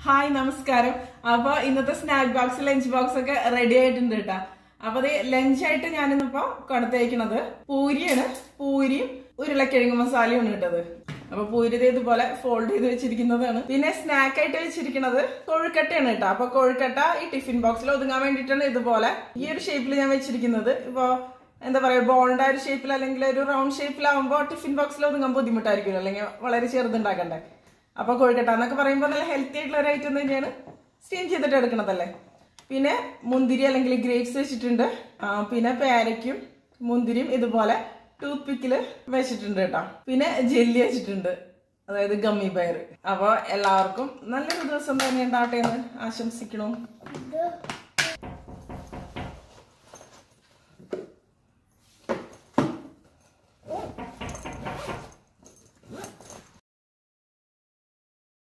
hi നമസ്കാരം അപ്പൊ ഇന്നത്തെ സ്നാക്ക് ബോക്സ് ലഞ്ച് ബോക്സ് ഒക്കെ റെഡി ആയിട്ടുണ്ട് കേട്ടാ അപ്പൊ അത് ലഞ്ചായിട്ട് ഞാനിന്നിപ്പോ കൊടുത്തേക്കണത് പൂരിയാണ് പൂരിയും ഉരുളക്കിഴങ്ങ് മസാലയാണ് കിട്ടത് അപ്പൊ പൂരി ദേ ഇതുപോലെ ഫോൾഡ് ചെയ്ത് വെച്ചിരിക്കുന്നതാണ് പിന്നെ സ്നാക്ക് ആയിട്ട് വെച്ചിരിക്കുന്നത് കൊഴുക്കട്ടയാണ് കേട്ടോ അപ്പൊ കൊഴുക്കട്ട ഈ ടിഫിൻ ബോക്സിൽ ഒതുങ്ങാൻ വേണ്ടിയിട്ടാണ് ഇതുപോലെ ഈ ഒരു ഷേപ്പിൽ ഞാൻ വെച്ചിരിക്കുന്നത് ഇപ്പൊ എന്താ പറയാ ബോളിന്റെ ഒരു ഷേപ്പിൽ അല്ലെങ്കിൽ ഒരു റൗണ്ട് ഷേപ്പിലാവുമ്പോൾ ടിഫിൻ ബോക്സിൽ ഒതുങ്ങാൻ ബുദ്ധിമുട്ടായിരിക്കും അല്ലെങ്കിൽ വളരെ ചെറുതുണ്ടാക്കണ്ടേ അപ്പൊ കൊഴുക്കട്ട എന്നൊക്കെ പറയുമ്പോൾ നല്ല ഹെൽത്തി ആയിട്ടുള്ള ഒരു ഐറ്റം തന്നെയാണ് സ്റ്റീം ചെയ്തിട്ട് എടുക്കണതല്ലേ പിന്നെ മുന്തിരി അല്ലെങ്കിൽ ഗ്രേപ്സ് വെച്ചിട്ടുണ്ട് ആ, പിന്നെ പേരയ്ക്കും മുന്തിരിയും ഇതുപോലെ ടൂത്ത് പിക്കില് വെച്ചിട്ടുണ്ട് കേട്ടോ പിന്നെ ജെല്ലി വെച്ചിട്ടുണ്ട് അതായത് ഗമ്മി പയർ അപ്പോൾ എല്ലാവർക്കും നല്ലൊരു ദിവസം തന്നെ ഉണ്ടാവട്ടെ എന്ന് ആശംസിക്കണു